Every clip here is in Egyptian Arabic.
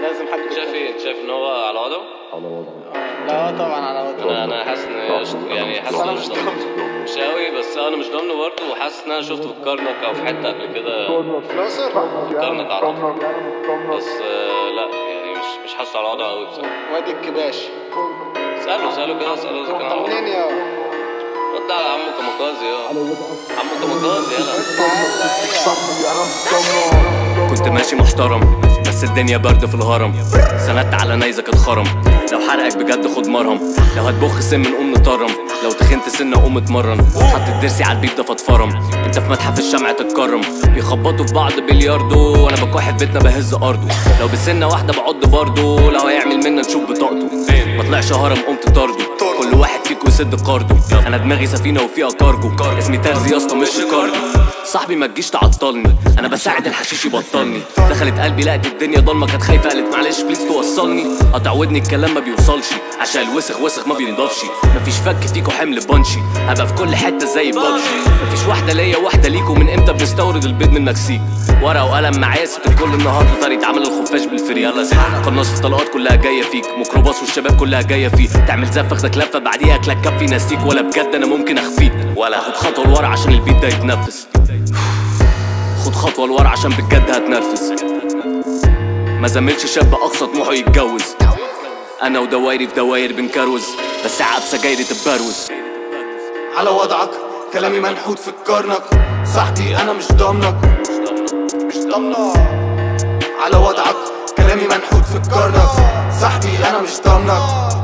لازم حد شايف ايه انت شايف ان هو على وضعه لا طبعا على وضع انا انا حاسس ان قشطة. يعني حاسس بس أنا إن مش ضامنه. مش قوي بس انا مش ضامنه برضه وحاسس ان انا شفته في الكرنك او في حته قبل كده فلوسر كرنك اعتقد بس آه، لا يعني مش مش حاسه على وضعه قوي بصراحه وادي الكباش اساله اساله كده اساله اذا كان على وضعه منين يا رد على عمو كاميكازي اه عمو كاميكازي يلا كنت ماشي محترم بس الدنيا برد في الهرم سندت على نيزك اتخرم لو حرقك بجد خد مرهم لو هتبخ سم نقوم نطرم لو تخنت سنة قوم اتمرن حطيت ضرسي على البيت ده فاتفرم انت في متحف الشمع تتكرم بيخبطوا في بعض بلياردو وانا بكح في بيتنا بهز ارضه لو بسنة واحدة بعض برضه لو هيعمل منا نشوف بطاقته ما طلعش هرم قمت طرده كل واحد فيكو يسد قرضه انا دماغي سفينة وفيها كارجو اسمي ترزي يا اسطى مش ريكاردو صاحبي ما تجيش تعطلني انا بساعد الحشيش يبطلني دخلت قلبي لقت الدنيا ضلمه كانت خايفه قالت معلش بليز توصلني قطع ودني الكلام ما بيوصلش عشان الوسخ وسخ ما بينضفش مفيش فك فيكو حمل بانشي هبقى في كل حته زي بابجي مفيش واحده ليا واحده ليكو من امتى بنستورد البيض من المكسيك ورقه وقلم معايا ست الكل النهارده طريقه عمل الخفاش بالفري يلا زي قناص في طلقات كلها جايه فيك ميكروباص والشباب كلها جايه فيه تعمل زف اخدك لفه بعديها اكلك كفي ناسيك ولا بجد انا ممكن اخفيك ولا هاخد خطوه لورا عشان البيت ده يتنفس خد خطوة لورا عشان بجد هتنرفز ما زملش شاب أقصى طموحه يتجوز أنا ودوايري في دواير بنكروز بس عاب سجايري تبروز على وضعك كلامي منحوت في الكرنك صاحبي انا مش ضامنك مش ضامنك على وضعك كلامي منحوت في الكرنك صاحبي انا مش ضامنك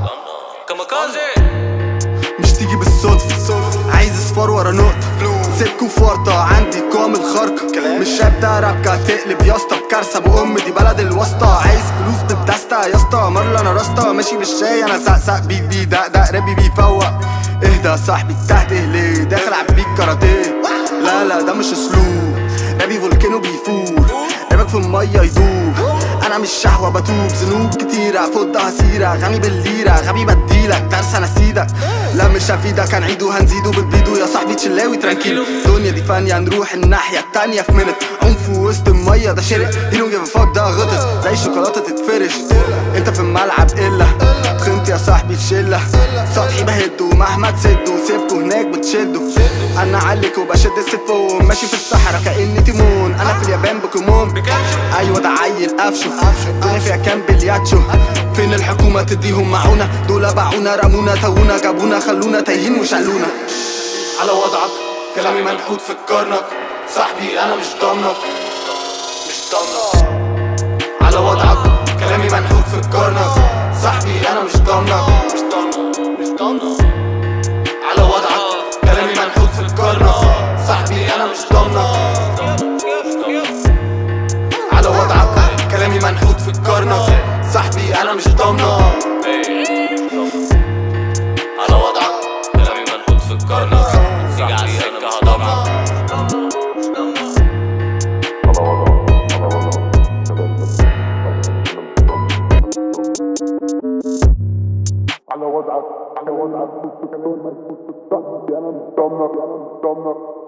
كاميكازي مش تيجي بالصدفة عايز اصفار ورا نقطة سلك وفرطة عندي كامل خرقة مش شاب ده ربكة تقلب يا اسطى بكارثة بأم دي بلد الواسطة عايز فلوس بدستة يا اسطى مرة انا راسطة ماشي بالشاي انا سقسق بيك بي دقدق ربي بيفوق اهدى يا صاحبي تحت ليه داخل عبيك كاراتيه لا لا ده مش اسلوب ربي فولكانو بيفور ربك في المية يدوب انا مش شهوة بتوب ذنوب كتيرة فضها سيرة غني بالليرة غبي بديلك درس انا سيدك لا مش هفيدك هنعيده هنزيده بالبيدو يا صاحبي تشلاوي ترانكيلو الدنيا دي فانية نروح الناحية التانية في منت عنف وسط المية ده شرق هيرو جيف فاك ده غطس زي الشوكولاتة تتفرش انت في الملعب الا تخنت يا صاحبي في شلة سطحي بهده مهما تسده سبته هناك بتشده انا عليك وبشد السيفون ماشي في الصحراء كاني تيمون انا في اليابان بوكيمون ايوه ده عيل قفشه الدنيا فيها كام بلياتشو فين الحكومة تديهم معونة دول باعونا رمونا تونا جابونا خلونا تايهين وشالونا على وضعك كلامي منحوت في الكرنك صاحبي انا مش ضامنك مش ضامنك على وضعك كلامي منحوت في الكرنك صاحبي انا مش ضامنك مش ضامنك مش ضامنك على وضعك كلامي منحوت في الكرنك صاحبي انا مش ضامنك على وضعك كلامي منحوت في الكرنك صاحبي انا مش ضامنك على وضعك كلامي منحوت في الكرنك تيجي على السكة هضمك على وضعك على وضعك كنت كمان ما كنت انا مش ضامنك انا مش ضامنك